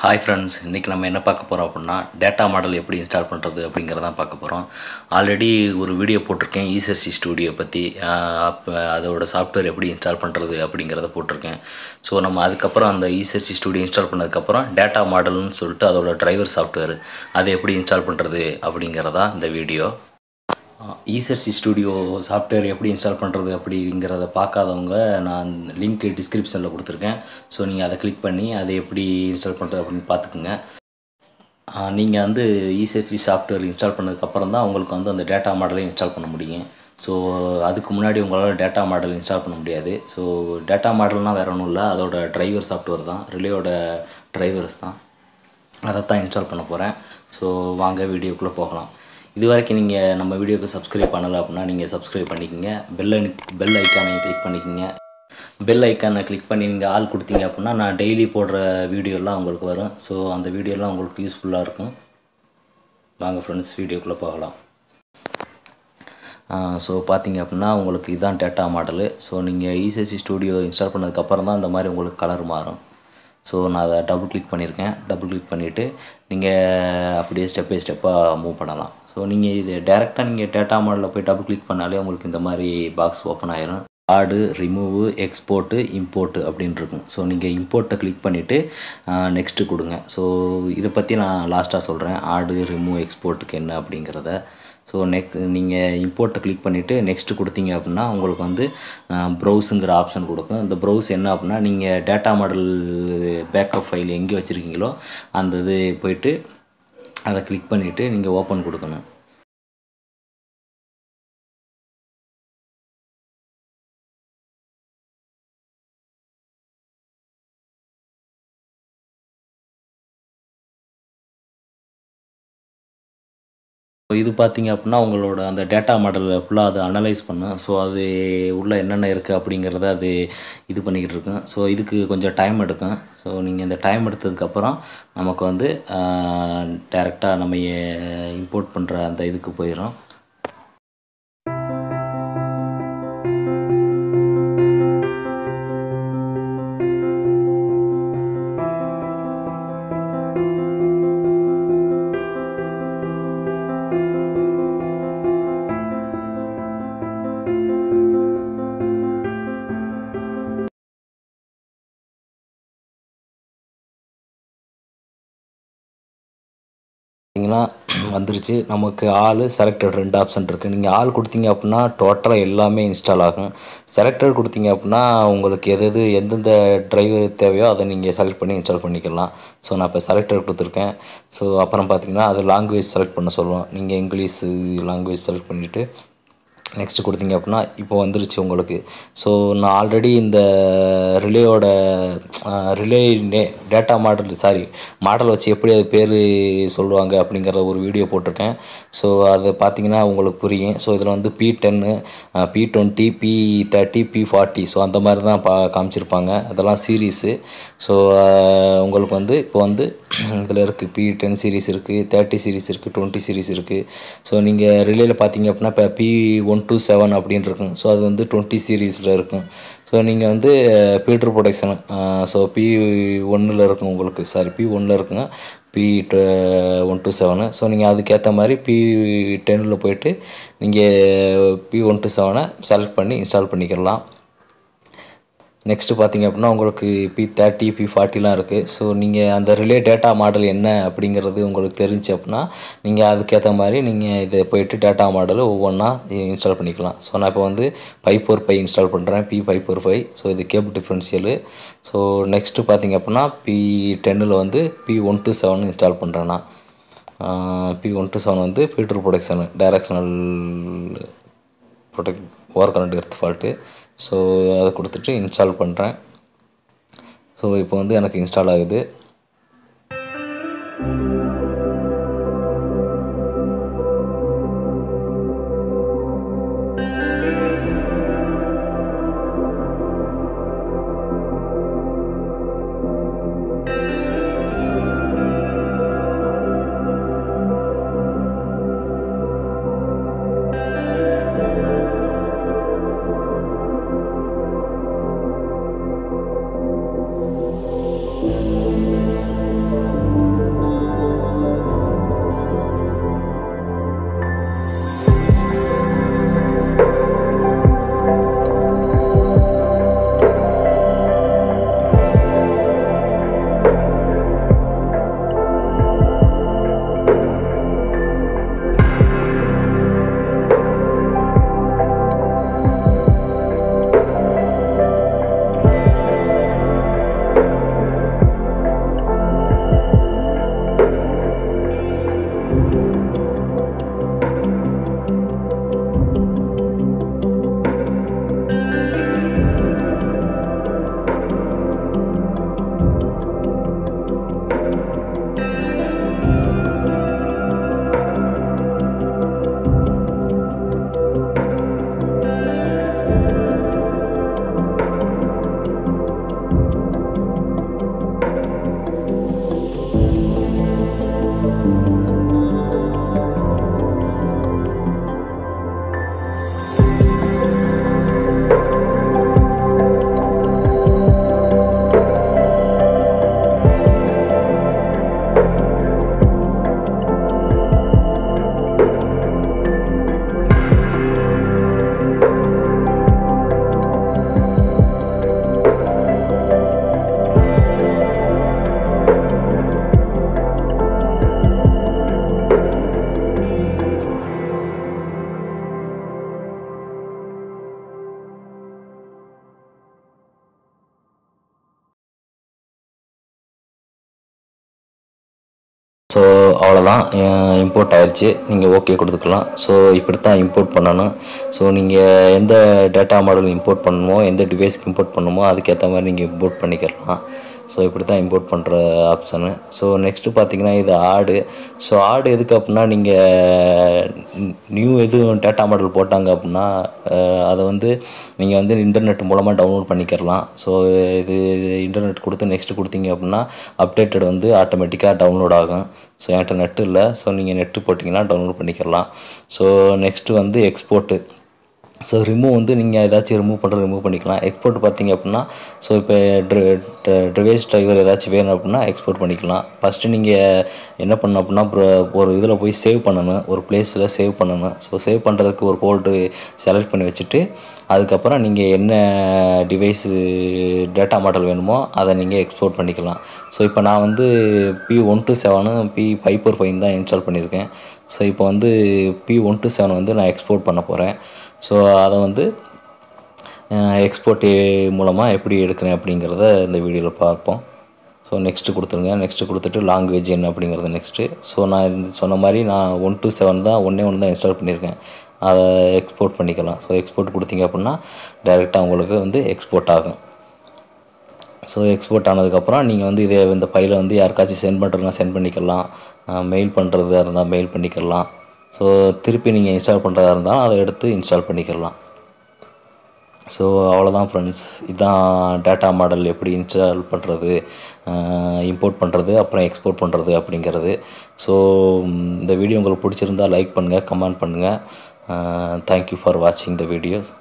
hi friends இன்றைக்கி நம்ம என்ன பார்க்க போகிறோம் அப்படின்னா டேட்டா மாடல் எப்படி இன்ஸ்டால் பண்ணுறது அப்படிங்கிறதான் பார்க்க போகிறோம் ஆல்ரெடி ஒரு வீடியோ போட்டிருக்கேன் ஈசர்சி ஸ்டூடியோ பற்றி அப்போ அதோட சாஃப்ட்வேர் எப்படி இன்ஸ்டால் பண்ணுறது அப்படிங்கிறத போட்டிருக்கேன் ஸோ நம்ம அதுக்கப்புறம் அந்த ஈசர்சி ஸ்டூடியோ இன்ஸ்டால் பண்ணதுக்கப்புறம் டேட்டா மாடல்னு சொல்லிட்டு அதோட டிரைவர் சாஃப்ட்வேர் அதை எப்படி இன்ஸ்டால் பண்ணுறது அப்படிங்கிறதா இந்த வீடியோ ஈசர்சி ஸ்டூடியோ சாஃப்ட்வேர் எப்படி இன்ஸ்டால் பண்ணுறது அப்படிங்கிறத பார்க்காதவங்க நான் லிங்க் டிஸ்கிரிப்ஷனில் கொடுத்துருக்கேன் ஸோ நீங்கள் அதை கிளிக் பண்ணி அதை எப்படி இன்ஸ்டால் பண்ணுறது அப்படின்னு பார்த்துக்குங்க நீங்கள் வந்து ஈசர்சி சாஃப்ட்வேர் இன்ஸ்டால் பண்ணதுக்கப்புறம் தான் உங்களுக்கு வந்து அந்த டேட்டா மாடலை இன்ஸ்டால் பண்ண முடியும் ஸோ அதுக்கு முன்னாடி உங்களால் டேட்டா மாடல் இன்ஸ்டால் பண்ண முடியாது ஸோ டேட்டா மாடல்னால் வேறு ஒன்றும் இல்லை அதோட டிரைவர் சாஃப்ட்வேர் தான் ரிலேயோட டிரைவர்ஸ் தான் அதை தான் இன்ஸ்டால் பண்ண போகிறேன் ஸோ வாங்க வீடியோக்குள்ளே போகலாம் இது வரைக்கும் நீங்கள் நம்ம வீடியோக்கு சப்ஸ்கிரைப் பண்ணலை அப்படின்னா நீங்கள் சப்ஸ்கிரைப் பண்ணிக்கோங்க பெல் பெல் ஐக்கானை கிளிக் பண்ணிக்கோங்க பெல் ஐக்கானை கிளிக் பண்ணி நீங்கள் ஆள் கொடுத்தீங்க அப்படின்னா நான் டெய்லி போடுற வீடியோலாம் உங்களுக்கு வரும் ஸோ அந்த வீடியோலாம் உங்களுக்கு யூஸ்ஃபுல்லாக இருக்கும் வாங்க ஃப்ரெண்ட்ஸ் வீடியோக்குள்ளே போகலாம் ஸோ பார்த்தீங்க அப்படின்னா உங்களுக்கு இதுதான் டேட்டா மாடலு ஸோ நீங்கள் இசிஎஸ்சி ஸ்டூடியோ இன்ஸ்டால் பண்ணதுக்கப்புறம் தான் இந்த மாதிரி உங்களுக்கு கலர் மாறும் ஸோ நான் அதை டபுள் கிளிக் பண்ணியிருக்கேன் டபுள் கிளிக் பண்ணிவிட்டு நீங்கள் அப்படியே ஸ்டெப் பை ஸ்டெப்பாக மூவ் பண்ணலாம் ஸோ நீங்கள் இது டேரெக்டாக நீங்கள் டேட்டா மாடலில் போய் டபுள் கிளிக் பண்ணாலே உங்களுக்கு இந்த மாதிரி பாக்ஸ் ஓப்பன் ஆயிரும் ஆடு ரிமூவு எக்ஸ்போர்ட்டு இம்போர்ட்டு அப்படின்னு இருக்கும் ஸோ நீங்கள் இம்போர்ட்டை கிளிக் பண்ணிவிட்டு நெக்ஸ்ட்டு கொடுங்க ஸோ இதை பற்றி நான் லாஸ்ட்டாக சொல்கிறேன் ஆடு ரிமூவ் எக்ஸ்போர்ட்டுக்கு என்ன அப்படிங்கிறத ஸோ நெக்ஸ்ட் நீங்கள் இம்போர்ட்டை கிளிக் பண்ணிவிட்டு நெக்ஸ்ட்டு கொடுத்தீங்க அப்படின்னா உங்களுக்கு வந்து ப்ரௌஸுங்கிற ஆப்ஷன் கொடுக்கும் இந்த ப்ரௌஸ் என்ன அப்படின்னா நீங்கள் டேட்டா மாடல் பேக்கப் ஃபைல் எங்கே வச்சுருக்கீங்களோ அந்த இது போயிட்டு அதை கிளிக் பண்ணிவிட்டு நீங்கள் ஓப்பன் கொடுக்கணும் இது பார்த்தீங்க அப்படின்னா உங்களோட அந்த டேட்டா மாடலில் ஃபுல்லாக அது அனலைஸ் பண்ணும் ஸோ அது உள்ளே என்னென்ன இருக்குது அப்படிங்கிறத அது இது பண்ணிக்கிட்டு இருக்கும் ஸோ இதுக்கு கொஞ்சம் டைம் எடுக்கும் ஸோ நீங்கள் இந்த டைம் எடுத்ததுக்கப்புறம் நமக்கு வந்து டேரெக்டாக நம்ம இம்போர்ட் பண்ணுற அந்த இதுக்கு போயிடும் பார்த்தீங்கன்னா வந்துருச்சு நமக்கு ஆள் செலக்டட் ரெண்டு ஆப்ஷன் இருக்குது நீங்கள் ஆள் கொடுத்தீங்க அப்படின்னா டோட்டலாக எல்லாமே இன்ஸ்டால் ஆகும் செலக்டட் கொடுத்தீங்க அப்படின்னா உங்களுக்கு எது எது எந்தெந்த டிரைவர் தேவையோ அதை நீங்கள் செலக்ட் பண்ணி இன்ஸ்டால் பண்ணிக்கலாம் ஸோ நான் இப்போ செலக்டட் கொடுத்துருக்கேன் ஸோ அப்புறம் பார்த்தீங்கன்னா அது லாங்குவேஜ் செலக்ட் பண்ண சொல்லுவோம் நீங்கள் இங்கிலீஷ் லாங்குவேஜ் செலக்ட் பண்ணிவிட்டு நெக்ஸ்ட்டு கொடுத்தீங்க அப்படின்னா இப்போ வந்துருச்சு உங்களுக்கு ஸோ நான் ஆல்ரெடி இந்த ரிலேயோட ரிலே நே டேட்டா மாடல் சாரி மாடல் வச்சு எப்படி அது பேர் சொல்லுவாங்க அப்படிங்கிற ஒரு வீடியோ போட்டிருக்கேன் ஸோ அதை பார்த்தீங்கன்னா உங்களுக்கு புரியும் ஸோ இதில் வந்து பி டென்னு P twenty P thirty P forty so அந்த மாதிரி தான் பா காமிச்சிருப்பாங்க அதெல்லாம் சீரீஸு ஸோ உங்களுக்கு வந்து இப்போ வந்து இதில் இருக்குது பி டென் சீரீஸ் இருக்குது தேர்ட்டி சீரீஸ் இருக்குது டுவெண்ட்டி சீரீஸ் இருக்குது ஸோ நீங்கள் ரிலேயில் பார்த்தீங்க அப்படின்னா இப்போ பி ஒன் டூ செவன் அப்படின்னு இருக்கும் ஸோ அது வந்து டுவெண்ட்டி சீரீஸில் இருக்கும் ஸோ நீங்கள் வந்து பீட்ரு ப்ரொடக்ஷன் ஸோ பி ஒன்னில் இருக்கும் உங்களுக்கு சாரி பி ஒன்னில் இருக்குங்க P one two seven so நீங்கள் அதுக்கேற்ற மாதிரி பி டென்னில் போயிட்டு நீங்கள் பி ஒன் டூ செவனை செலக்ட் பண்ணி இன்ஸ்டால் பண்ணிக்கலாம் நெக்ஸ்ட்டு பார்த்தீங்க அப்படின்னா உங்களுக்கு பி தேர்ட்டி பி ஃபார்ட்டிலாம் இருக்குது ஸோ நீங்கள் அந்த ரிலே டேட்டா மாடல் என்ன அப்படிங்கிறது உங்களுக்கு தெரிஞ்சு அப்படின்னா நீங்கள் அதுக்கேற்ற மாதிரி நீங்கள் இதை போயிட்டு டேட்டா மாடல் ஒவ்வொன்றா இன்ஸ்டால் பண்ணிக்கலாம் ஸோ நான் இப்போ வந்து ஃபைவ் ஃபோர் ஃபைவ் இன்ஸ்டால் பண்ணுறேன் P five four five so இது கேபிள் டிஃப்ரென்ஷியலு ஸோ நெக்ஸ்ட்டு பார்த்தீங்க அப்படின்னா பி டென்னில் வந்து P one two seven install பண்ணுறேன் நான் பி ஒன் டூ செவன் வந்து feeder protection directional protect over current earth fault so அதை கொடுத்துட்டு இன்ஸ்டால் பண்ணுறேன் ஸோ இப்போ வந்து எனக்கு இன்ஸ்டால் ஆகுது ஸோ அவ்வளோதான் இம்போர்ட் ஆயிடுச்சு நீங்கள் ஓகே கொடுத்துக்கலாம் ஸோ இப்படி தான் இம்போர்ட் பண்ணணும் ஸோ நீங்கள் எந்த டேட்டா மாடல் இம்போர்ட் பண்ணணுமோ எந்த டிவைஸ்க்கு இம்போர்ட் பண்ணணுமோ அதுக்கேற்ற மாதிரி நீங்கள் இம்போர்ட் பண்ணிக்கலாம் ஸோ இப்படி தான் இம்போர்ட் பண்ணுற ஆப்ஷனு ஸோ நெக்ஸ்ட்டு பார்த்தீங்கன்னா இது ஆடு ஸோ ஆடு எதுக்கு அப்படின்னா நீங்கள் நியூ எதுவும் டேட்டா மாடல் போட்டாங்க அப்படின்னா அஹ், அதை வந்து நீங்கள் வந்து இன்டர்நெட் மூலமாக டவுன்லோட் பண்ணிக்கிறலாம் ஸோ இது இன்டர்நெட் கொடுத்து நெக்ஸ்ட்டு கொடுத்தீங்க அப்படின்னா அப்டேட்டட் வந்து ஆட்டோமேட்டிக்காக டவுன்லோட் ஆகும் ஸோ என்கிட்ட நெட்டு இல்லை ஸோ நீங்கள் நெட்டு போட்டிங்கன்னா டவுன்லோட் பண்ணிக்கலாம் ஸோ நெக்ஸ்ட்டு வந்து எக்ஸ்போர்ட்டு ஸோ ரிமூவ் வந்து நீங்கள் ஏதாச்சும் ரிமூவ் பண்ணுற ரிமூவ் பண்ணிக்கலாம் எக்ஸ்போர்ட் பார்த்தீங்க அப்படின்னா ஸோ இப்போ ட்ரிவேஸ் டிரைவர் ஏதாச்சும் வேணும் அப்படின்னா எக்ஸ்போர்ட் பண்ணிக்கலாம் ஃபஸ்ட்டு நீங்கள் என்ன பண்ணணும் அப்படின்னா அப்புறம் ஒரு இதில் போய் சேவ் பண்ணணும் ஒரு பிளேஸில் சேவ் பண்ணணும் ஸோ சேவ் பண்ணுறதுக்கு ஒரு ஃபோல்டரு செலக்ட் பண்ணி வச்சுட்டு அதுக்கப்புறம் நீங்கள் என்ன டிவைஸு டேட்டா மாடல் வேணுமோ அதை நீங்கள் எக்ஸ்போர்ட் பண்ணிக்கலாம் ஸோ இப்போ நான் வந்து P one two seven P five four five தான் இன்ஸ்டால் பண்ணியிருக்கேன் ஸோ இப்போ வந்து பி ஒன் டு செவன் வந்து நான் எக்ஸ்போர்ட் பண்ண போகிறேன் ஸோ அதை வந்து எக்ஸ்போர்ட் மூலமாக எப்படி எடுக்கிறேன் அப்படிங்கிறத இந்த வீடியோவில் பார்ப்போம் ஸோ நெக்ஸ்ட்டு கொடுத்துருங்க நெக்ஸ்ட்டு கொடுத்துட்டு லாங்குவேஜ் என்ன அப்படிங்கிறது நெக்ஸ்ட்டு ஸோ நான் இந்த சொன்ன மாதிரி நான் ஒன் டு செவன் தான் ஒன்றே ஒன்று தான் இன்ஸ்டால் பண்ணியிருக்கேன் அதை எக்ஸ்போர்ட் பண்ணிக்கலாம் ஸோ எக்ஸ்போர்ட் கொடுத்தீங்க அப்படின்னா டைரெக்டாக உங்களுக்கு வந்து எக்ஸ்போர்ட் ஆகும் ஸோ எக்ஸ்போர்ட் ஆனதுக்கப்புறம் நீங்கள் வந்து இதே இந்த ஃபைலை வந்து யாருக்காச்சும் சென்ட் பண்ணுறதுனா சென்ட் பண்ணிக்கலாம் மெயில் பண்ணுறதா இருந்தால் மெயில் பண்ணிக்கலாம் ஸோ திருப்பி நீங்கள் இன்ஸ்டால் பண்ணுறதா இருந்தால் அதை எடுத்து இன்ஸ்டால் பண்ணிக்கலாம் ஸோ அவ்வளோதான் ஃப்ரெண்ட்ஸ் இதுதான் டேட்டா மாடல் எப்படி இன்ஸ்டால் பண்ணுறது இம்போர்ட் பண்ணுறது அப்புறம் எக்ஸ்போர்ட் பண்ணுறது அப்படிங்கிறது ஸோ இந்த வீடியோ உங்களுக்கு பிடிச்சிருந்தா லைக் பண்ணுங்கள் கமெண்ட் பண்ணுங்கள் தேங்க்யூ ஃபார் வாட்சிங் த வீடியோஸ்